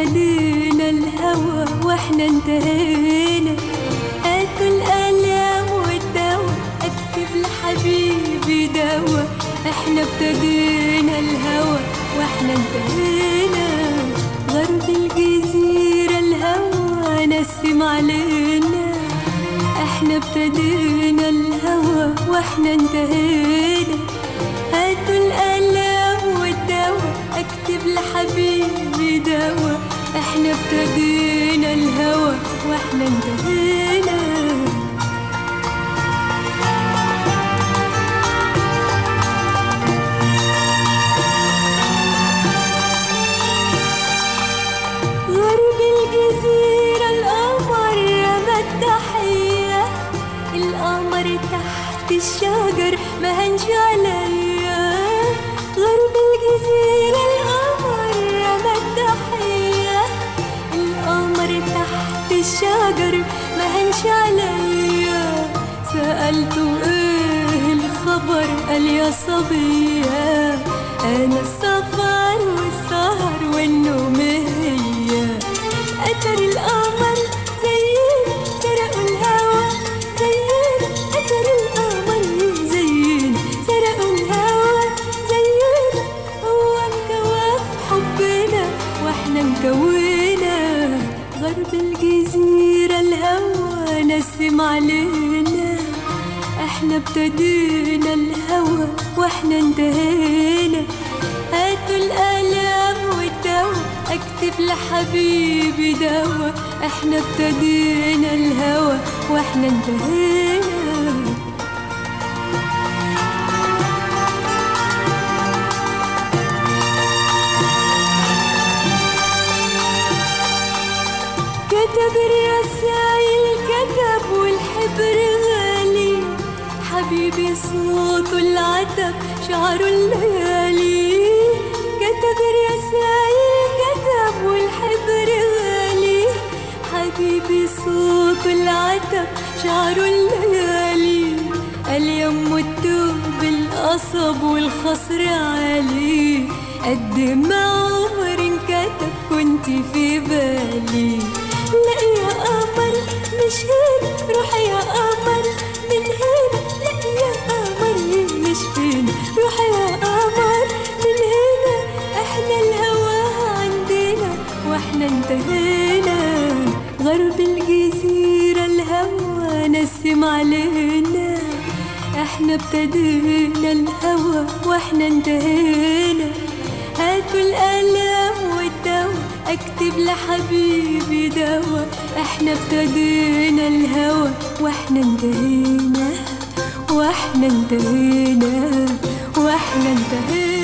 ابتدينا الهوى واحنا انتهينا هاتوا الآلام والدواء اكتب لحبيبي دواء احنا ابتدينا الهوى واحنا انتهينا غرب الجزيرة الهوى نسم علينا احنا ابتدينا الهوى واحنا انتهينا هاتوا الآلام والدواء اكتب لحبيبي دواء احنا ابتدينا الهوى واحنا انتهينا غرب الجزيرة القمر رمى التحية القمر تحت الشجر ما هنش عليا غرب الجزيرة القمر رمى التحية القمر تحت الشجر ما هنش عليا سألته ايه الخبر قال يا صبية انا السفر والسهر والنوم هي أتر القمر زين سرقوا الهوى زين أتر القمر زين سرقوا الهوى زين هو مكوى في حبنا واحنا مكوينا غرب الجزيرة الهوى نسم علينا احنا ابتدينا الهوى واحنا انتهينا هاتوا الآلام والدواء اكتب لحبيبي دواء احنا ابتدينا الهوى واحنا انتهينا كتب الرسايل كتب والحبر غالي حبيبي صوته العتب شعره الليالي كتب الرسايل كتب والحبر غالي حبيبي صوته العتب شعره الليالي قال يم التوب القصب والخصر عالي قد ما عمر انكتب كنت في بالي لا يا قمر مش هنا روح يا قمر من هنا لا يا قمر مش هنا روح يا قمر من هنا احنا الهوى عندنا واحنا انتهينا غرب الجزيرة الهوى نسم علينا احنا ابتدينا الهوى واحنا انتهينا هاتوا الآلام والدواء اكتب لحبيبي دواء احنا ابتدينا الهوى واحنا انتهينا واحنا انتهينا واحنا انتهينا